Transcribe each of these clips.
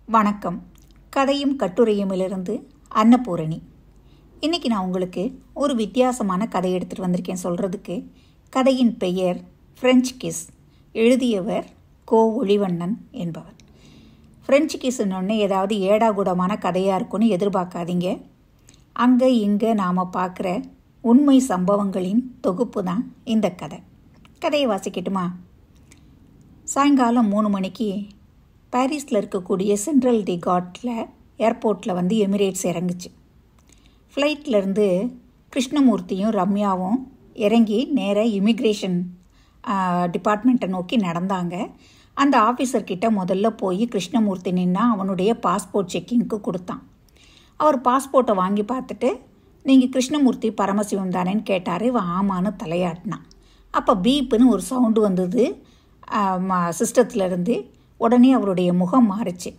வணக்கம் கதையும் கட்டுரையுமிலிருந்து அன்னபூரணி இன்னைக்கு நான் உங்களுக்கு ஒரு வித்தியாசமான கதை எடுத்துகிட்டு வந்திருக்கேன் சொல்கிறதுக்கு கதையின் பெயர் ஃப்ரெஞ்ச் கிஸ் எழுதியவர் கோ ஒளிவண்ணன் என்பவர் ஃப்ரெஞ்ச் கிஸ்னொன்னே ஏதாவது ஏடாகூடமான கதையாக இருக்கும்னு எதிர்பார்க்காதீங்க அங்கே இங்கே நாம் பார்க்குற உண்மை சம்பவங்களின் தொகுப்பு தான் இந்த கதை கதையை வாசிக்கட்டுமா சாயங்காலம் மூணு மணிக்கு பாரிஸில் இருக்கக்கூடிய சென்ட்ரல் டி காட்டில் ஏர்போர்ட்டில் வந்து எமிரேட்ஸ் இறங்குச்சு ஃப்ளைட்லேருந்து கிருஷ்ணமூர்த்தியும் ரம்யாவும் இறங்கி நேராக இமிக்ரேஷன் டிபார்ட்மெண்ட்டை நோக்கி நடந்தாங்க அந்த ஆஃபீஸர்கிட்ட முதல்ல போய் கிருஷ்ணமூர்த்தி நின்னா அவனுடைய பாஸ்போர்ட் செக்கிங்க்கு கொடுத்தான் அவர் பாஸ்போர்ட்டை வாங்கி பார்த்துட்டு நீங்கள் கிருஷ்ணமூர்த்தி பரமசிவம் தானேன்னு கேட்டார் இவன் ஆமான்னு தலையாட்டினான் அப்போ பீப்புன்னு ஒரு சவுண்டு வந்தது சிஸ்டத்துலேருந்து உடனே அவருடைய முகம் மாறுச்சு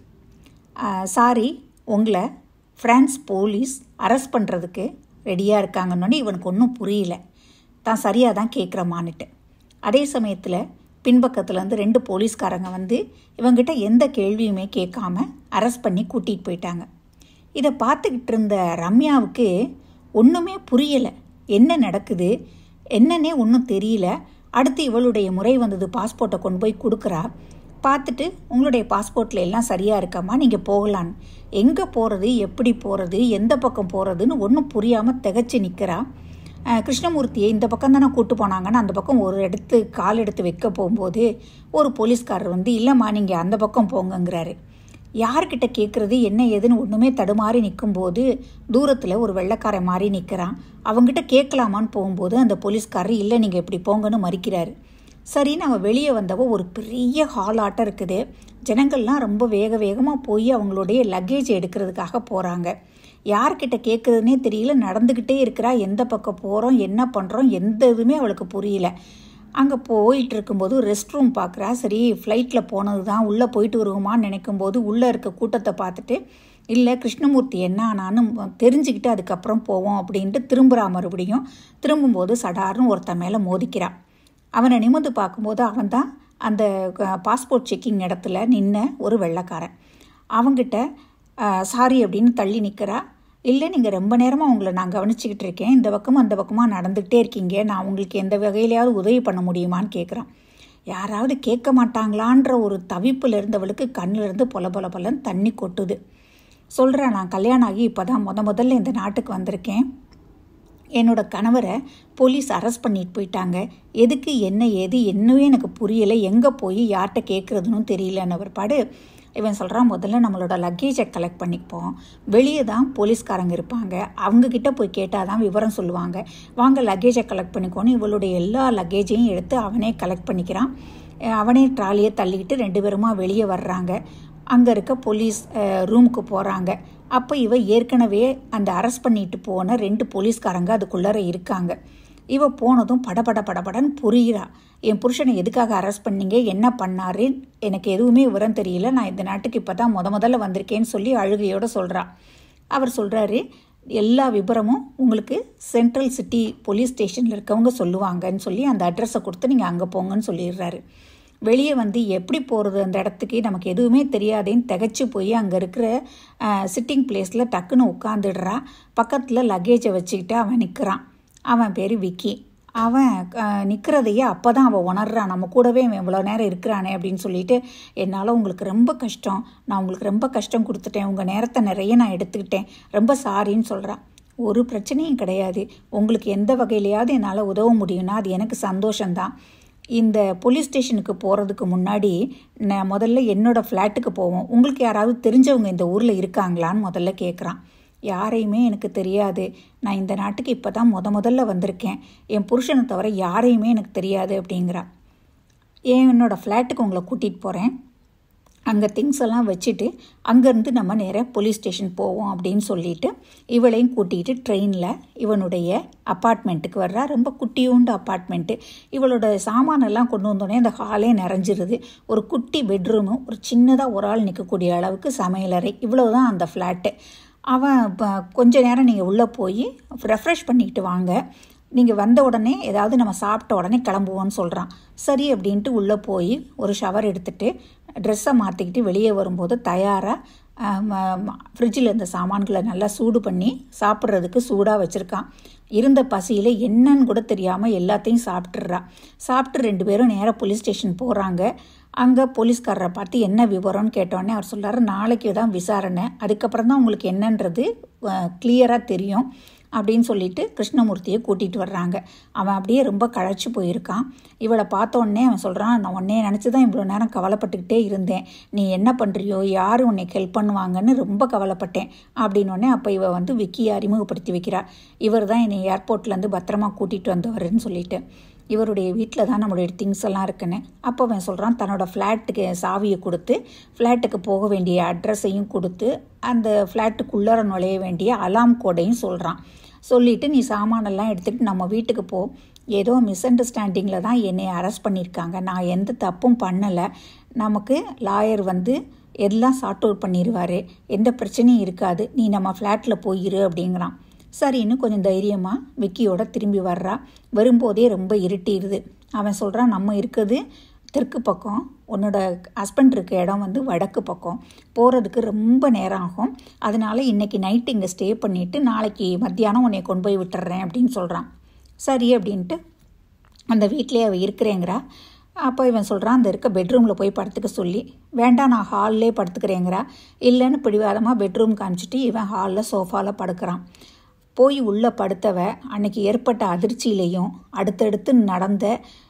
சாரி உங்களை ஃப்ரான்ஸ் போலீஸ் அரெஸ்ட் பண்ணுறதுக்கு ரெடியாக இருக்காங்கன்னு இவனுக்கு ஒன்றும் புரியல தான் சரியாக தான் கேட்குறமான்னுட்டு அதே சமயத்தில் பின்பக்கத்துலேருந்து ரெண்டு போலீஸ்காரங்க வந்து இவங்கிட்ட எந்த கேள்வியுமே கேட்காம அரெஸ்ட் பண்ணி கூட்டிகிட்டு போயிட்டாங்க இதை பார்த்துக்கிட்டு இருந்த ரம்யாவுக்கு ஒன்றுமே புரியலை என்ன நடக்குது என்னன்னே ஒன்றும் தெரியல அடுத்து இவளுடைய முறை வந்தது பாஸ்போர்ட்டை கொண்டு போய் கொடுக்குறா பார்த்துட்டு உங்களுடைய பாஸ்போர்ட்டில் எல்லாம் சரியாக இருக்காமா நீங்கள் போகலான்னு எங்கே போகிறது எப்படி போகிறது எந்த பக்கம் போகிறதுன்னு ஒன்றும் புரியாமல் திகச்சு நிற்கிறா கிருஷ்ணமூர்த்தியை இந்த பக்கம் தானே கூட்டு போனாங்கன்னு அந்த பக்கம் ஒரு இடத்து கால் எடுத்து வைக்க போகும்போது ஒரு போலீஸ்காரர் வந்து இல்லைம்மா நீங்கள் அந்த பக்கம் போங்கங்கிறாரு யார்கிட்ட கேட்குறது என்ன ஏதுன்னு ஒன்றுமே தடுமாறி நிற்கும்போது தூரத்தில் ஒரு வெள்ளைக்காரன் மாறி நிற்கிறான் அவங்ககிட்ட கேட்கலாமான்னு போகும்போது அந்த போலீஸ்காரர் இல்லை நீங்கள் இப்படி போங்கன்னு மறிக்கிறாரு சரின்னு அவன் வெளியே வந்தவோ ஒரு பெரிய ஹால் ஆட்டம் இருக்குது ஜனங்கள்லாம் ரொம்ப வேக வேகமாக போய் அவங்களுடைய லக்கேஜ் எடுக்கிறதுக்காக போகிறாங்க யார்கிட்ட கேட்குறதுனே தெரியல நடந்துக்கிட்டே இருக்கிறா எந்த பக்கம் போகிறோம் என்ன பண்ணுறோம் எந்த இதுவுமே அவளுக்கு புரியல அங்கே போயிட்டு இருக்கும்போது ரெஸ்ட் ரூம் பார்க்குறா சரி ஃப்ளைட்டில் போனது தான் உள்ளே போயிட்டு வருவோமான்னு நினைக்கும்போது உள்ளே இருக்க கூட்டத்தை பார்த்துட்டு இல்லை கிருஷ்ணமூர்த்தி என்ன ஆனான்னு தெரிஞ்சுக்கிட்டு அதுக்கப்புறம் போவோம் அப்படின்ட்டு திரும்புகிறா மறுபடியும் திரும்பும்போது சடார்னு ஒருத்தன் மேலே மோதிக்கிறான் அவனை நிமிந்து பார்க்கும்போது அவன் தான் அந்த பாஸ்போர்ட் செக்கிங் இடத்துல நின்ன ஒரு வெள்ளைக்காரன் அவங்கிட்ட சாரி அப்படின்னு தள்ளி நிற்கிறா இல்லை நீங்கள் ரொம்ப நேரமாக உங்களை நான் கவனிச்சிக்கிட்டு இருக்கேன் இந்த பக்கமும் அந்த பக்கமாக நடந்துக்கிட்டே இருக்கீங்க நான் உங்களுக்கு எந்த வகையிலையாவது உதவி பண்ண முடியுமான்னு கேட்குறான் யாராவது கேட்க மாட்டாங்களான்ற ஒரு தவிப்பில் இருந்தவளுக்கு கண்ணிலிருந்து பொல பொல பொலன்னு தண்ணி கொட்டுது சொல்கிறேன் நான் கல்யாணம் ஆகி இப்போ தான் முத முதல்ல இந்த நாட்டுக்கு வந்திருக்கேன் என்னோட கணவரை போலீஸ் அரெஸ்ட் பண்ணிட்டு போயிட்டாங்க எதுக்கு என்ன ஏது என்னவே எனக்கு புரியலை எங்கே போய் யார்கிட்ட கேட்குறதுன்னு தெரியலன்னு பிற்பாடு இவன் சொல்கிறான் முதல்ல நம்மளோட லக்கேஜை கலெக்ட் பண்ணிப்போம் வெளியே தான் போலீஸ்காரங்க இருப்பாங்க அவங்கக்கிட்ட போய் கேட்டால் தான் விவரம் சொல்லுவாங்க வாங்க லக்கேஜை கலெக்ட் பண்ணிக்கோன்னு இவளுடைய எல்லா லக்கேஜையும் எடுத்து அவனே கலெக்ட் பண்ணிக்கிறான் அவனே ட்ராலியை தள்ளிக்கிட்டு ரெண்டு பேருமா வெளியே வர்றாங்க அங்கே இருக்க போலீஸ் ரூமுக்கு போகிறாங்க அப்போ இவ ஏற்கனவே அந்த அரெஸ்ட் பண்ணிட்டு போன ரெண்டு போலீஸ்காரங்க அதுக்குள்ளார இருக்காங்க இவ போனதும் படபட படபடன்னு புரிகிறா என் புருஷனை எதுக்காக அரெஸ்ட் பண்ணீங்க என்ன பண்ணாரு எனக்கு எதுவுமே விவரம் தெரியல நான் இந்த நாட்டுக்கு இப்போ தான் முத முதல்ல வந்திருக்கேன்னு சொல்லி அழுகையோடு சொல்கிறா அவர் சொல்கிறாரு எல்லா விவரமும் உங்களுக்கு சென்ட்ரல் சிட்டி போலீஸ் ஸ்டேஷனில் இருக்கவங்க சொல்லுவாங்கன்னு சொல்லி அந்த அட்ரஸை கொடுத்து நீங்கள் அங்கே போங்கன்னு சொல்லிடுறாரு வெளியே வந்து எப்படி போகிறது அந்த இடத்துக்கு நமக்கு எதுவுமே தெரியாதேன்னு திகச்சு போய் அங்கே இருக்கிற சிட்டிங் பிளேஸில் டக்குன்னு உட்காந்துடுறா பக்கத்தில் லக்கேஜை வச்சுக்கிட்டு அவன் நிற்கிறான் அவன் பேர் விக்கி அவன் நிற்கிறதையே அப்போ தான் அவன் உணர்றான் நம்ம கூடவே அவன் இவ்வளோ நேரம் இருக்கிறானே அப்படின்னு சொல்லிட்டு என்னால் உங்களுக்கு ரொம்ப கஷ்டம் நான் உங்களுக்கு ரொம்ப கஷ்டம் கொடுத்துட்டேன் உங்கள் நேரத்தை நிறைய நான் எடுத்துக்கிட்டேன் ரொம்ப சாரின்னு சொல்கிறான் ஒரு பிரச்சனையும் கிடையாது உங்களுக்கு எந்த வகையிலையாவது என்னால் உதவ முடியும்னா அது எனக்கு சந்தோஷந்தான் இந்த போலீஸ் ஸ்டேஷனுக்கு போகிறதுக்கு முன்னாடி நான் முதல்ல என்னோடய ஃப்ளாட்டுக்கு போவோம் உங்களுக்கு யாராவது தெரிஞ்சவங்க இந்த ஊரில் இருக்காங்களான்னு முதல்ல கேட்குறான் யாரையுமே எனக்கு தெரியாது நான் இந்த நாட்டுக்கு இப்போ தான் முத முதல்ல வந்திருக்கேன் என் புருஷனை தவிர யாரையுமே எனக்கு தெரியாது அப்படிங்கிறா ஏன் என்னோடய ஃப்ளாட்டுக்கு உங்களை கூட்டிகிட்டு போகிறேன் அங்கே திங்ஸ் எல்லாம் வச்சுட்டு அங்கேருந்து நம்ம நேராக போலீஸ் ஸ்டேஷன் போவோம் அப்படின்னு சொல்லிட்டு இவளையும் கூட்டிகிட்டு ட்ரெயினில் இவனுடைய அப்பார்ட்மெண்ட்டுக்கு வர்றா ரொம்ப குட்டியோண்டு அப்பார்ட்மெண்ட்டு இவளோட சாமானெல்லாம் கொண்டு வந்தோடனே அந்த ஹாலே நிறைஞ்சிருது ஒரு குட்டி பெட்ரூமு ஒரு சின்னதாக ஒரு ஆள் நிற்கக்கூடிய அளவுக்கு சமையலறை இவ்வளோ தான் அந்த ஃப்ளாட்டு அவன் கொஞ்ச நேரம் நீங்கள் உள்ளே போய் ரெஃப்ரெஷ் பண்ணிக்கிட்டு வாங்க நீங்கள் வந்த உடனே ஏதாவது நம்ம சாப்பிட்ட உடனே கிளம்புவோன்னு சொல்கிறான் சரி அப்படின்ட்டு உள்ளே போய் ஒரு ஷவர் எடுத்துட்டு ட்ரெஸ்ஸை மாற்றிக்கிட்டு வெளியே வரும்போது தயாராக ஃப்ரிட்ஜில் இருந்த சாமான்களை நல்லா சூடு பண்ணி சாப்பிட்றதுக்கு சூடாக வச்சுருக்கான் இருந்த பசியில் என்னன்னு கூட தெரியாமல் எல்லாத்தையும் சாப்பிட்டுறா சாப்பிட்டு ரெண்டு பேரும் நேராக போலீஸ் ஸ்டேஷன் போகிறாங்க அங்கே போலீஸ்காரரை பார்த்து என்ன விவரம்னு கேட்டோடனே அவர் சொல்கிறாரு நாளைக்கு தான் விசாரணை அதுக்கப்புறம் தான் உங்களுக்கு என்னன்றது கிளியராக தெரியும் அப்படின்னு சொல்லிட்டு கிருஷ்ணமூர்த்தியை கூட்டிகிட்டு வர்றாங்க அவன் அப்படியே ரொம்ப கழைச்சி போயிருக்கான் இவளை பார்த்த உடனே அவன் சொல்கிறான் நான் உடனே நினச்சி தான் இவ்வளோ நேரம் கவலைப்பட்டுக்கிட்டே இருந்தேன் நீ என்ன பண்ணுறியோ யார் உன்னைக்கு ஹெல்ப் பண்ணுவாங்கன்னு ரொம்ப கவலைப்பட்டேன் அப்படின்னோடனே அப்போ இவ வந்து விக்கியை அறிமுகப்படுத்தி வைக்கிறா இவர் தான் என்னை ஏர்போர்ட்லேருந்து பத்திரமா கூட்டிகிட்டு வந்தவர்னு சொல்லிட்டு இவருடைய வீட்டில் தான் நம்மளுடைய திங்ஸ் எல்லாம் இருக்குன்னு அப்போ அவன் சொல்கிறான் தன்னோட ஃப்ளாட்டுக்கு சாவியை கொடுத்து ஃப்ளாட்டுக்கு போக வேண்டிய அட்ரஸையும் கொடுத்து அந்த ஃப்ளாட்டுக்குள்ளார நுழைய வேண்டிய அலாம் கோடையும் சொல்கிறான் சொல்லிவிட்டு நீ சாமானெல்லாம் எடுத்துகிட்டு நம்ம வீட்டுக்கு போ ஏதோ மிஸ் அண்டர்ஸ்டாண்டிங்கில் தான் என்னை அரெஸ்ட் பண்ணியிருக்காங்க நான் எந்த தப்பும் பண்ணலை நமக்கு லாயர் வந்து எல்லாம் சார்ட் அவுட் பண்ணிடுவார் எந்த பிரச்சனையும் இருக்காது நீ நம்ம ஃப்ளாட்டில் போயிரு அப்படிங்கிறான் சரின்னு கொஞ்சம் தைரியமாக விக்கியோட திரும்பி வர்றா வரும்போதே ரொம்ப இருட்டிடுது அவன் சொல்கிறான் நம்ம இருக்கிறது தெற்கு பக்கம் உன்னோட ஹஸ்பண்ட் இருக்க இடம் வந்து வடக்கு பக்கம் போகிறதுக்கு ரொம்ப நேரம் ஆகும் அதனால இன்றைக்கி நைட்டு இங்கே ஸ்டே பண்ணிவிட்டு நாளைக்கு மத்தியானம் உன்னை கொண்டு போய் விட்டுறேன் அப்படின்னு சொல்கிறான் சரி அப்படின்ட்டு அந்த வீட்டிலே அவள் இருக்கிறேங்கிறா அப்போ இவன் சொல்கிறான் அந்த இருக்க பெட்ரூமில் போய் படுத்துக்க சொல்லி வேண்டாம் நான் ஹால்லே படுத்துக்கிறேங்கிறா இல்லைன்னு பிடிவாதமாக பெட்ரூம் காமிச்சிட்டு இவன் ஹாலில் சோஃபாவில் படுக்கிறான் போய் உள்ளே படுத்தவ அன்னைக்கு ஏற்பட்ட அதிர்ச்சியிலையும் அடுத்தடுத்து நடந்த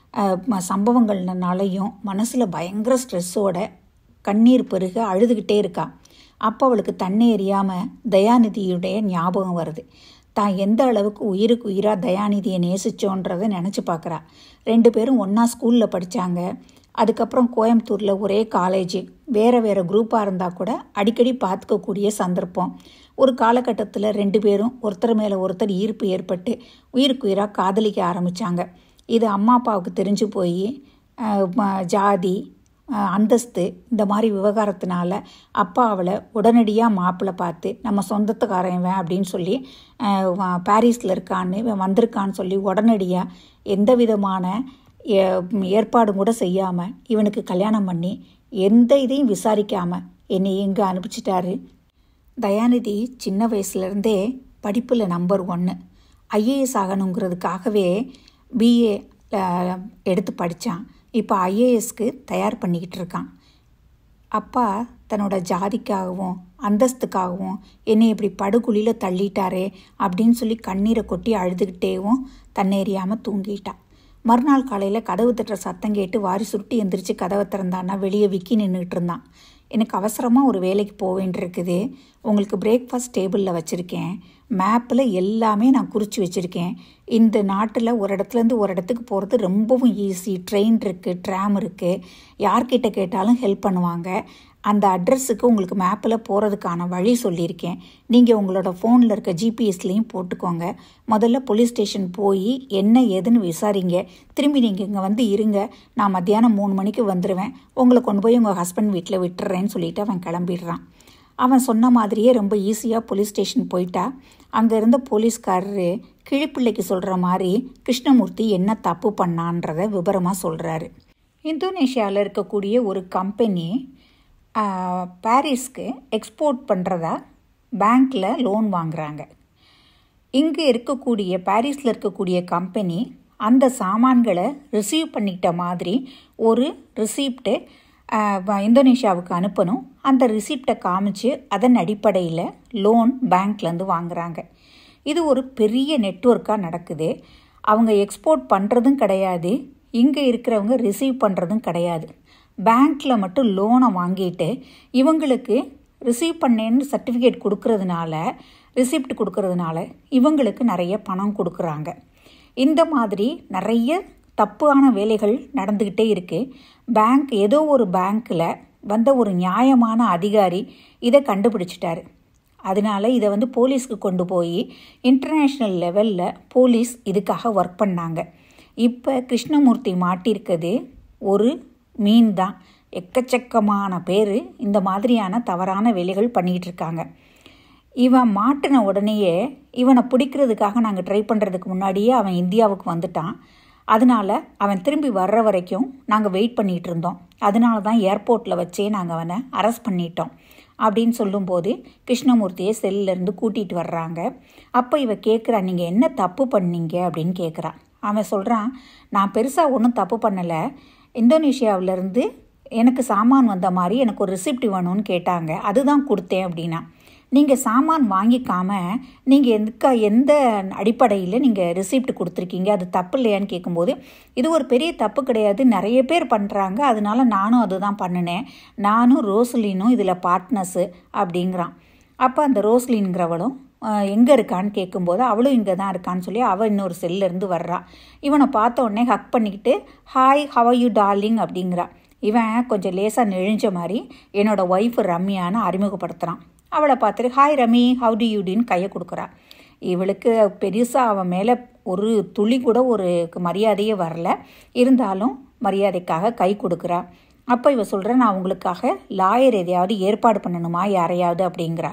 சம்பவங்கள்னாலையும் மனசில் பயங்கர ஸ்ட்ரெஸ்ஸோட கண்ணீர் பெருக அழுதுகிட்டே இருக்கா அப்போ அவளுக்கு தண்ணி எறியாமல் தயாநிதியுடைய ஞாபகம் வருது தான் எந்த அளவுக்கு உயிருக்கு உயிராக தயாநிதியை நேசிச்சோன்றதை நினச்சி பார்க்குறா ரெண்டு பேரும் ஒன்றா ஸ்கூலில் படித்தாங்க அதுக்கப்புறம் கோயம்புத்தூரில் ஒரே காலேஜ் வேறு வேறு குரூப்பாக இருந்தால் கூட அடிக்கடி பார்த்துக்கக்கூடிய சந்தர்ப்பம் ஒரு காலகட்டத்தில் ரெண்டு பேரும் ஒருத்தர் மேலே ஒருத்தர் ஈர்ப்பு ஏற்பட்டு உயிருக்கு உயிராக காதலிக்க ஆரம்பித்தாங்க இது அம்மா அப்பாவுக்கு தெரிஞ்சு போய் ஜாதி அந்தஸ்து இந்த மாதிரி விவகாரத்தினால அப்பா அவளை உடனடியாக மாப்பிள்ளை பார்த்து நம்ம சொந்தத்துக்காரன் அப்படின்னு சொல்லி பாரிஸில் இருக்கான்னு இவன் வந்திருக்கான்னு சொல்லி உடனடியாக எந்த விதமான ஏற்பாடும் கூட செய்யாமல் இவனுக்கு கல்யாணம் பண்ணி எந்த இதையும் விசாரிக்காமல் என்னை எங்கே அனுப்பிச்சிட்டாரு தயாநிதி சின்ன வயசுலேருந்தே படிப்பில் நம்பர் ஒன்று ஐஏஎஸ் ஆகணுங்கிறதுக்காகவே பிஏ எடுத்து படித்தான் இப்போ ஐஏஎஸ்க்கு தயார் பண்ணிக்கிட்டு இருக்கான் அப்பா தன்னோட ஜாதிக்காகவும் அந்தஸ்துக்காகவும் என்னை இப்படி படுகுழியில் தள்ளிட்டாரே அப்படின்னு சொல்லி கண்ணீரை கொட்டி அழுதுகிட்டேவும் தன்னேறியாமல் தூங்கிட்டான் மறுநாள் காலையில் கதவு தட்டுற சத்தம் கேட்டு வாரி சுருட்டி எந்திரிச்சு கதவை திறந்தான்னா வெளியே விக்கி நின்றுட்டு இருந்தான் எனக்கு அவசரமாக ஒரு வேலைக்கு போக வேண்டியிருக்குது உங்களுக்கு பிரேக்ஃபாஸ்ட் டேபிளில் வச்சுருக்கேன் மேப்பில் எல்லாமே நான் குறித்து வச்சுருக்கேன் இந்த நாட்டில் ஒரு இடத்துலேருந்து ஒரு இடத்துக்கு போகிறது ரொம்பவும் ஈஸி ட்ரெயின் இருக்குது ட்ராம் இருக்குது யார்கிட்ட கேட்டாலும் ஹெல்ப் பண்ணுவாங்க அந்த அட்ரஸுக்கு உங்களுக்கு மேப்பில் போகிறதுக்கான வழி சொல்லியிருக்கேன் நீங்கள் உங்களோட ஃபோனில் இருக்க ஜிபிஎஸ்லேயும் போட்டுக்கோங்க முதல்ல போலீஸ் ஸ்டேஷன் போய் என்ன ஏதுன்னு விசாரிங்க திரும்பி நீங்கள் இங்கே வந்து இருங்க நான் மத்தியானம் மூணு மணிக்கு வந்துடுவேன் உங்களை கொண்டு போய் உங்கள் ஹஸ்பண்ட் வீட்டில் விட்டுறேன்னு சொல்லிட்டு அவன் கிளம்பிடுறான் அவன் சொன்ன மாதிரியே ரொம்ப ஈஸியாக போலீஸ் ஸ்டேஷன் போயிட்டா அங்கே இருந்த போலீஸ்காரரு கிழிப்பிள்ளைக்கு சொல்கிற மாதிரி கிருஷ்ணமூர்த்தி என்ன தப்பு பண்ணான்றத விவரமாக சொல்கிறாரு இந்தோனேஷியாவில் இருக்கக்கூடிய ஒரு கம்பெனி பாரிஸ்க்கு எக்ஸ்போர்ட் பண்ணுறதா பேங்க்கில் லோன் வாங்குறாங்க இங்கே இருக்கக்கூடிய பாரிஸில் இருக்கக்கூடிய கம்பெனி அந்த சாமான்களை ரிசீவ் பண்ணிக்கிட்ட மாதிரி ஒரு ரிசீப்ட்டு இந்தோனேஷியாவுக்கு அனுப்பணும் அந்த ரிசிப்டை காமிச்சு அதன் அடிப்படையில் லோன் பேங்க்லேருந்து வாங்குறாங்க இது ஒரு பெரிய நெட்ஒர்க்காக நடக்குது அவங்க எக்ஸ்போர்ட் பண்ணுறதும் கிடையாது இங்கே இருக்கிறவங்க ரிசீவ் பண்ணுறதும் கிடையாது பேங்க்கில் மட்டும் லோனை வாங்கிட்டு இவங்களுக்கு ரிசீவ் பண்ணேன்னு சர்டிஃபிகேட் கொடுக்கறதுனால ரிசிப்ட் கொடுக்கறதுனால இவங்களுக்கு நிறைய பணம் கொடுக்குறாங்க இந்த மாதிரி நிறைய தப்பான வேலைகள் நடந்துக்கிட்டே இருக்குது பேங்க் ஏதோ ஒரு பேங்க்கில் வந்த ஒரு நியாயமான அதிகாரி இதை கண்டுபிடிச்சிட்டாரு அதனால இதை வந்து போலீஸ்க்கு கொண்டு போய் இன்டர்நேஷ்னல் லெவலில் போலீஸ் இதுக்காக ஒர்க் பண்ணாங்க இப்போ கிருஷ்ணமூர்த்தி மாட்டியிருக்கிறது ஒரு மீன் தான் எக்கச்சக்கமான பேர் இந்த மாதிரியான தவறான வேலைகள் பண்ணிகிட்டு இருக்காங்க இவன் மாட்டின உடனேயே இவனை பிடிக்கிறதுக்காக நாங்கள் ட்ரை பண்ணுறதுக்கு முன்னாடியே அவன் இந்தியாவுக்கு வந்துட்டான் அதனால அவன் திரும்பி வர்ற வரைக்கும் நாங்கள் வெயிட் பண்ணிகிட்டு இருந்தோம் அதனால தான் ஏர்போர்ட்டில் வச்சே நாங்கள் அவனை அரெஸ்ட் பண்ணிட்டோம் அப்படின்னு சொல்லும்போது கிருஷ்ணமூர்த்தியை செல்லிலேருந்து கூட்டிகிட்டு வர்றாங்க அப்போ இவ கேட்குறா நீங்கள் என்ன தப்பு பண்ணீங்க அப்படின்னு கேட்குறான் அவன் சொல்கிறான் நான் பெருசாக ஒன்றும் தப்பு பண்ணலை இந்தோனேஷியாவிலேருந்து எனக்கு சாமான் வந்த மாதிரி எனக்கு ஒரு ரிசிப்ட் வேணும்னு கேட்டாங்க அதுதான் கொடுத்தேன் அப்படின்னா நீங்கள் சாமான் வாங்கிக்காம நீங்கள் எந்த எந்த அடிப்படையில் நீங்கள் ரிசிப்ட் கொடுத்துருக்கீங்க அது தப்பு இல்லையான்னு கேட்கும்போது இது ஒரு பெரிய தப்பு கிடையாது நிறைய பேர் பண்ணுறாங்க அதனால நானும் அதுதான் பண்ணினேன் நானும் ரோஸ்லினும் இதில் பார்ட்னர்ஸு அப்படிங்கிறான் அப்போ அந்த ரோஸ்லின்கிறவளும் எங்கே இருக்கான்னு கேட்கும்போது அவளும் இங்கே தான் இருக்கான்னு சொல்லி அவள் இன்னொரு செல்லேருந்து வர்றா இவனை பார்த்த உடனே ஹக் பண்ணிக்கிட்டு ஹாய் ஹவ் யூ டார்லிங் அப்படிங்கிறா இவன் கொஞ்சம் லேசாக நெழிஞ்ச மாதிரி என்னோட ஒய்ஃப் ரம்யான்னு அறிமுகப்படுத்துகிறான் அவளை பார்த்துட்டு ஹாய் ரமி ஹவு டு யூடின்னு கையை கொடுக்குறா இவளுக்கு பெருசாக அவன் மேலே ஒரு துளி கூட ஒரு மரியாதையே வரல இருந்தாலும் மரியாதைக்காக கை கொடுக்குறா அப்போ இவ சொல்கிற நான் உங்களுக்காக லாயர் எதையாவது ஏற்பாடு பண்ணணுமா யாரையாவது அப்படிங்கிறா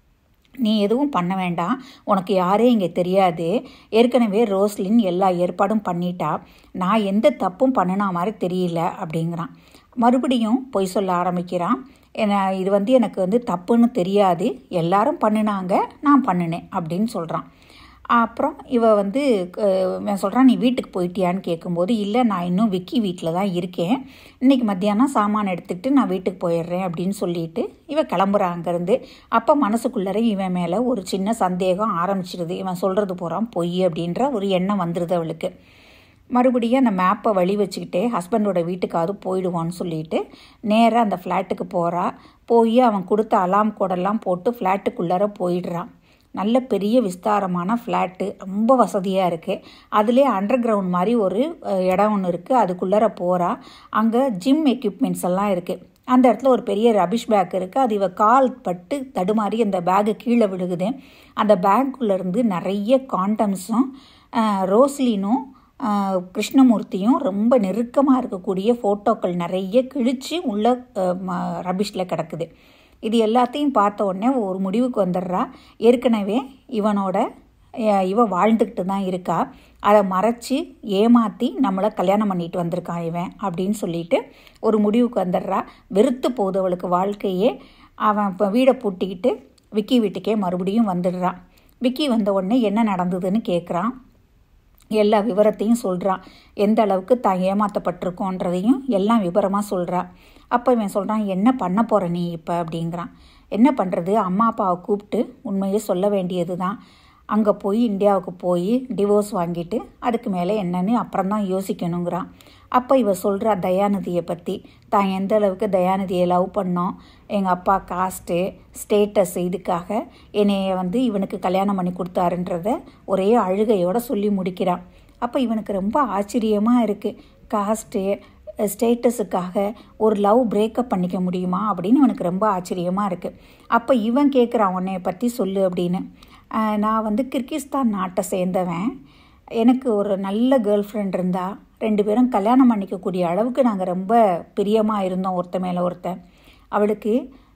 நீ எதுவும் பண்ண வேண்டாம் உனக்கு யாரே இங்கே தெரியாது ஏற்கனவே ரோஸ்லின் எல்லா ஏற்பாடும் பண்ணிட்டா நான் எந்த தப்பும் பண்ணினா மாதிரி தெரியல அப்படிங்கிறான் மறுபடியும் பொய் சொல்ல ஆரம்பிக்கிறான் என்ன இது வந்து எனக்கு வந்து தப்புன்னு தெரியாது எல்லாரும் பண்ணினாங்க நான் பண்ணினேன் அப்படின்னு சொல்கிறான் அப்புறம் இவ வந்து இவன் சொல்கிறான் நீ வீட்டுக்கு போயிட்டியான்னு கேட்கும்போது இல்லை நான் இன்னும் விக்கி வீட்டில் தான் இருக்கேன் இன்றைக்கி மத்தியானம் சாமான் எடுத்துக்கிட்டு நான் வீட்டுக்கு போயிடுறேன் அப்படின்னு சொல்லிட்டு இவ கிளம்புறா அங்கேருந்து அப்போ மனசுக்குள்ளே இவன் மேலே ஒரு சின்ன சந்தேகம் ஆரம்பிச்சிடுது இவன் சொல்கிறது போகிறான் பொய் அப்படின்ற ஒரு எண்ணம் வந்துடுது அவளுக்கு மறுபடியும் அந்த மேப்பை வழி வச்சுக்கிட்டே ஹஸ்பண்டோட வீட்டுக்காவது போயிடுவான்னு சொல்லிட்டு நேராக அந்த ஃப்ளாட்டுக்கு போகிறா போய் அவன் கொடுத்த அலாம் கோடெல்லாம் போட்டு ஃப்ளாட்டுக்குள்ளார போயிடுறான் நல்ல பெரிய விஸ்தாரமான ஃப்ளாட்டு ரொம்ப வசதியாக இருக்குது அதுலேயே அண்டர் கிரவுண்ட் மாதிரி ஒரு இடம் ஒன்று இருக்குது அதுக்குள்ளார போகிறா அங்கே ஜிம் எக்யூப்மெண்ட்ஸ் எல்லாம் இருக்குது அந்த இடத்துல ஒரு பெரிய ரபிஷ் பேக் இருக்குது அது இவ கால் பட்டு தடுமாறி அந்த பேகு கீழே விழுகுது அந்த பேக்குள்ளேருந்து நிறைய காண்டம்ஸும் ரோஸ்லினும் கிருஷ்ணமூர்த்தியும் ரொம்ப நெருக்கமாக இருக்கக்கூடிய ஃபோட்டோக்கள் நிறைய கிழிச்சு உள்ள ரபிஷில் கிடக்குது இது எல்லாத்தையும் பார்த்த உடனே ஒரு முடிவுக்கு வந்துடுறா ஏற்கனவே இவனோட இவ வாழ்ந்துக்கிட்டு தான் இருக்கா அதை மறைச்சி ஏமாற்றி நம்மளை கல்யாணம் பண்ணிட்டு வந்திருக்கான் இவன் அப்படின்னு சொல்லிட்டு ஒரு முடிவுக்கு வந்துடுறா வெறுத்து போகுது அவளுக்கு வாழ்க்கையே அவன் இப்போ வீடை பூட்டிக்கிட்டு விக்கி வீட்டுக்கே மறுபடியும் வந்துடுறான் விக்கி வந்த உடனே என்ன நடந்ததுன்னு கேட்குறான் எல்லா விவரத்தையும் சொல்கிறான் எந்த அளவுக்கு தான் ஏமாற்றப்பட்டிருக்கோன்றதையும் எல்லாம் விவரமாக சொல்கிறான் அப்போ இவன் சொல்கிறான் என்ன பண்ண போகிற நீ இப்போ அப்படிங்கிறான் என்ன பண்ணுறது அம்மா அப்பாவை கூப்பிட்டு உண்மையை சொல்ல வேண்டியது தான் அங்கே போய் இந்தியாவுக்கு போய் டிவோர்ஸ் வாங்கிட்டு அதுக்கு மேலே என்னன்னு அப்புறம் தான் யோசிக்கணுங்கிறான் அப்போ இவ சொல்கிறா தயாநிதியை பற்றி தான் எந்த அளவுக்கு தயாநிதியை லவ் பண்ணோம் எங்கள் அப்பா காஸ்ட்டு ஸ்டேட்டஸ் இதுக்காக என்னைய வந்து இவனுக்கு கல்யாணம் பண்ணி கொடுத்தாருன்றத ஒரே அழுகையோட சொல்லி முடிக்கிறான் அப்போ இவனுக்கு ரொம்ப ஆச்சரியமாக இருக்குது காஸ்ட்டு ஸ்டேட்டஸுக்காக ஒரு லவ் பிரேக்கப் பண்ணிக்க முடியுமா அப்படின்னு இவனுக்கு ரொம்ப ஆச்சரியமாக இருக்குது அப்போ இவன் கேட்குறான் உன்னைய பற்றி சொல்லு அப்படின்னு நான் வந்து கிர்கிஸ்தான் நாட்டை சேர்ந்தவன் எனக்கு ஒரு நல்ல கேர்ள் ஃப்ரெண்ட் இருந்தா ரெண்டு பேரும் கல்யாணம் பண்ணிக்கக்கூடிய அளவுக்கு நாங்கள் ரொம்ப பிரியமாக இருந்தோம் ஒருத்த மேலே ஒருத்தன் அவளுக்கு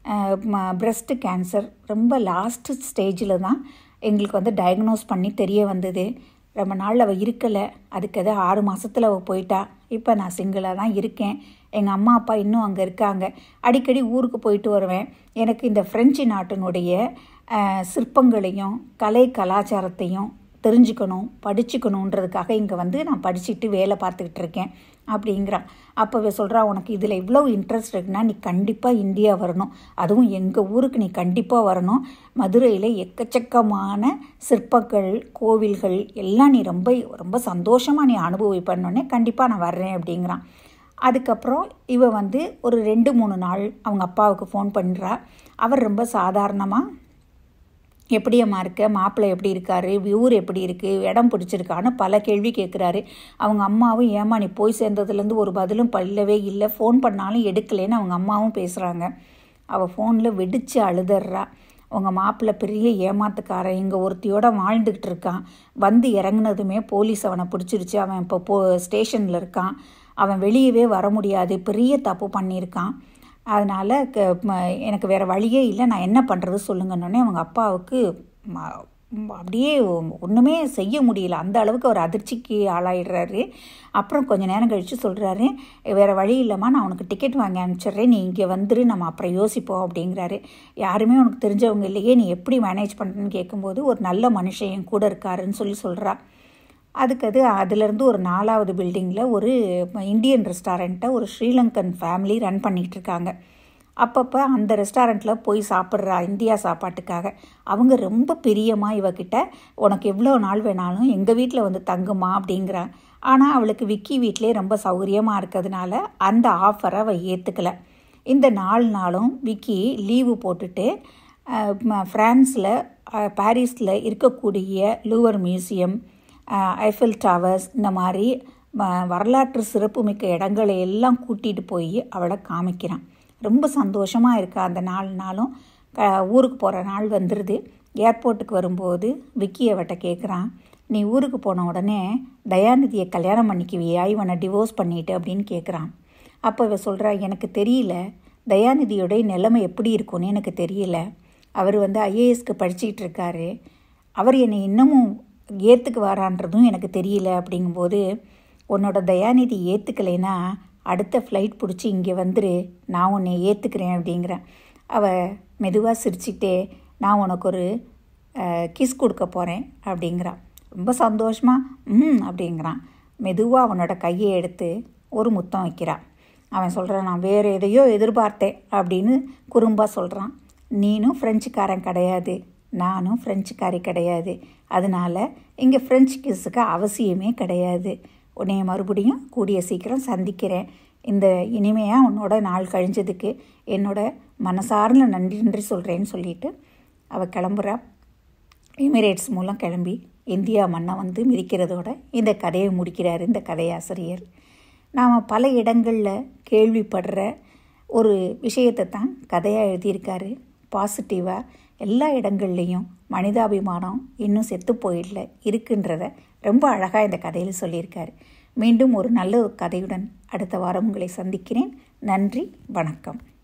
பிரஸ்ட் கேன்சர் ரொம்ப லாஸ்ட் ஸ்டேஜில் தான் எங்களுக்கு வந்து டயக்னோஸ் பண்ணி தெரிய வந்தது ரொம்ப நாள் அவள் இருக்கலை அதுக்கு எதாவது ஆறு மாதத்தில் அவள் போயிட்டா இப்போ நான் சிங்கிளாக தான் இருக்கேன் எங்கள் அம்மா அப்பா இன்னும் அங்கே இருக்காங்க அடிக்கடி ஊருக்கு போயிட்டு வருவேன் எனக்கு இந்த ஃப்ரெஞ்சு நாட்டினுடைய சிற்பங்களையும் கலை கலாச்சாரத்தையும் தெரிஞ்சுக்கணும் படிச்சுக்கணுன்றதுக்காக இங்கே வந்து நான் படிச்சுட்டு வேலை பார்த்துக்கிட்டு இருக்கேன் அப்படிங்கிறான் அப்போ சொல்கிறா உனக்கு இதில் இவ்வளோ இன்ட்ரெஸ்ட் இருக்குன்னா நீ கண்டிப்பாக இந்தியா வரணும் அதுவும் எங்கள் ஊருக்கு நீ கண்டிப்பாக வரணும் மதுரையில் எக்கச்சக்கமான சிற்பங்கள் கோவில்கள் எல்லாம் நீ ரொம்ப ரொம்ப சந்தோஷமாக நீ அனுபவிப்பண்ணோடனே கண்டிப்பாக நான் வர்றேன் அப்படிங்கிறான் அதுக்கப்புறம் இவ வந்து ஒரு ரெண்டு மூணு நாள் அவங்க அப்பாவுக்கு ஃபோன் பண்ணுறா அவர் ரொம்ப சாதாரணமாக எப்படியம்மா இருக்க மாப்பிள்ளை எப்படி இருக்காரு ஊர் எப்படி இருக்குது இடம் பிடிச்சிருக்கான்னு பல கேள்வி கேட்குறாரு அவங்க அம்மாவும் ஏமா நீ போய் சேர்ந்ததுலேருந்து ஒரு பதிலும் பல்லவே இல்லை ஃபோன் பண்ணாலும் எடுக்கலேன்னு அவங்க அம்மாவும் பேசுகிறாங்க அவள் ஃபோனில் வெடித்து அழுதுறா உங்கள் மாப்பிள்ளை பெரிய ஏமாத்துக்காரன் இங்கே ஒருத்தியோட வாழ்ந்துக்கிட்டு இருக்கான் வந்து இறங்குனதுமே போலீஸ் அவனை பிடிச்சிருச்சு அவன் இப்போ போ ஸ்டேஷனில் இருக்கான் அவன் வெளியவே வர முடியாது பெரிய தப்பு பண்ணியிருக்கான் அதனால் எனக்கு வேறு வழியே இல்லை நான் என்ன பண்ணுறது சொல்லுங்கன்னொடனே அவங்க அப்பாவுக்கு ம், அப்படியே ஒன்றுமே செய்ய முடியல அந்த அளவுக்கு ஒரு அதிர்ச்சிக்கு ஆளாயிடுறாரு அப்புறம் கொஞ்ச நேரம் கழித்து சொல்கிறாரு வேறு வழி இல்லைம்மா நான் உனக்கு டிக்கெட் வாங்கி அனுப்பிச்சிடுறேன் நீ இங்கே வந்துரு நம்ம அப்புறம் யோசிப்போம் அப்படிங்கிறாரு யாருமே உனக்கு தெரிஞ்சவங்க இல்லையே நீ எப்படி மேனேஜ் பண்ணுறேன்னு கேட்கும்போது ஒரு நல்ல மனுஷன் என் கூட இருக்காருன்னு சொல்லி சொல்கிறா அதுக்கு அது அதுலேருந்து ஒரு நாலாவது பில்டிங்கில் ஒரு இந்தியன் ரெஸ்டாரண்ட்டை ஒரு ஸ்ரீலங்கன் ஃபேமிலி ரன் பண்ணிகிட்டு இருக்காங்க அப்பப்போ அந்த ரெஸ்டாரண்ட்டில் போய் சாப்பிட்றா இந்தியா சாப்பாட்டுக்காக அவங்க ரொம்ப பிரியமாக இவகிட்ட உனக்கு எவ்வளோ நாள் வேணாலும் எங்கள் வீட்டில் வந்து தங்குமா அப்படிங்கிறா ஆனால் அவளுக்கு விக்கி வீட்டிலே ரொம்ப சௌகரியமாக இருக்கிறதுனால அந்த ஆஃபரை அவள் ஏற்றுக்கல இந்த நாலு நாளும் விக்கி லீவு போட்டுட்டு ஃப்ரான்ஸில் பாரிஸில் இருக்கக்கூடிய லூவர் மியூசியம் ஐஃபில் டவர்ஸ் இந்த மாதிரி வ- வரலாற்று சிறப்புமிக்க இடங்களை எல்லாம் கூட்டிகிட்டு போய் அவளை காமிக்கிறான் ரொம்ப சந்தோஷமாக இருக்கா அந்த நாலு நாளும் க ஊருக்கு போகிற நாள் வந்துடுது ஏர்போர்ட்டுக்கு வரும்போது விக்கி அவட்ட கேட்குறான் நீ ஊருக்கு போன உடனே தயாநிதியை கல்யாணம் பண்ணிக்குவியா இவனை டிவோர்ஸ் பண்ணிட்டு அப்படின்னு கேட்குறான் அப்போ இவ சொல்கிறா எனக்கு தெரியல தயாநிதியோடைய நிலைமை எப்படி இருக்கும்னு எனக்கு தெரியல அவர் வந்து ஐஏஎஸ்க்கு படிச்சிட்டு இருக்காரு அவர் என்னை இன்னமும் ஏற்றுக்கு வரான்றதும் எனக்கு தெரியல அப்படிங்கும்போது உன்னோட தயாநிதி ஏற்றுக்கலைன்னா அடுத்த ஃப்ளைட் பிடிச்சி இங்கே வந்துரு நான் உன்னை ஏற்றுக்கிறேன் அப்படிங்கிறேன் அவள் மெதுவாக சிரிச்சிட்டே நான் உனக்கு ஒரு கிஸ் கொடுக்க போகிறேன் அப்படிங்கிறான் ரொம்ப சந்தோஷமா ம் அப்படிங்கிறான் மெதுவாக அவனோட கையை எடுத்து ஒரு முத்தம் வைக்கிறான் அவன் சொல்கிறான் நான் வேறு எதையோ எதிர்பார்த்தேன் அப்படின்னு குறும்பாக சொல்கிறான் நீனும் ஃப்ரெஞ்சுக்காரன் கிடையாது நானும் ஃப்ரெஞ்சுக்காரி கிடையாது அதனால இங்கே ஃப்ரெஞ்சு கிஸ்ஸுக்கு அவசியமே கிடையாது உன்னைய மறுபடியும் கூடிய சீக்கிரம் சந்திக்கிறேன் இந்த இனிமையாக உன்னோட நாள் கழிஞ்சதுக்கு என்னோட மனசார்ந்த நன்றி நன்றி சொல்கிறேன்னு சொல்லிட்டு அவள் கிளம்புறா எமிரேட்ஸ் மூலம் கிளம்பி இந்தியா மண்ணை வந்து மிதிக்கிறதோட இந்த கதையை முடிக்கிறார் இந்த கதையாசிரியர் நாம் பல இடங்களில் கேள்விப்படுற ஒரு விஷயத்தை தான் கதையாக எழுதியிருக்காரு பாசிட்டிவாக எல்லா இடங்கள்லேயும் மனிதாபிமானம் இன்னும் செத்து போயிடல இருக்குன்றத ரொம்ப அழகாக இந்த கதையில் சொல்லியிருக்காரு மீண்டும் ஒரு நல்ல ஒரு கதையுடன் அடுத்த வாரம் உங்களை சந்திக்கிறேன் நன்றி வணக்கம்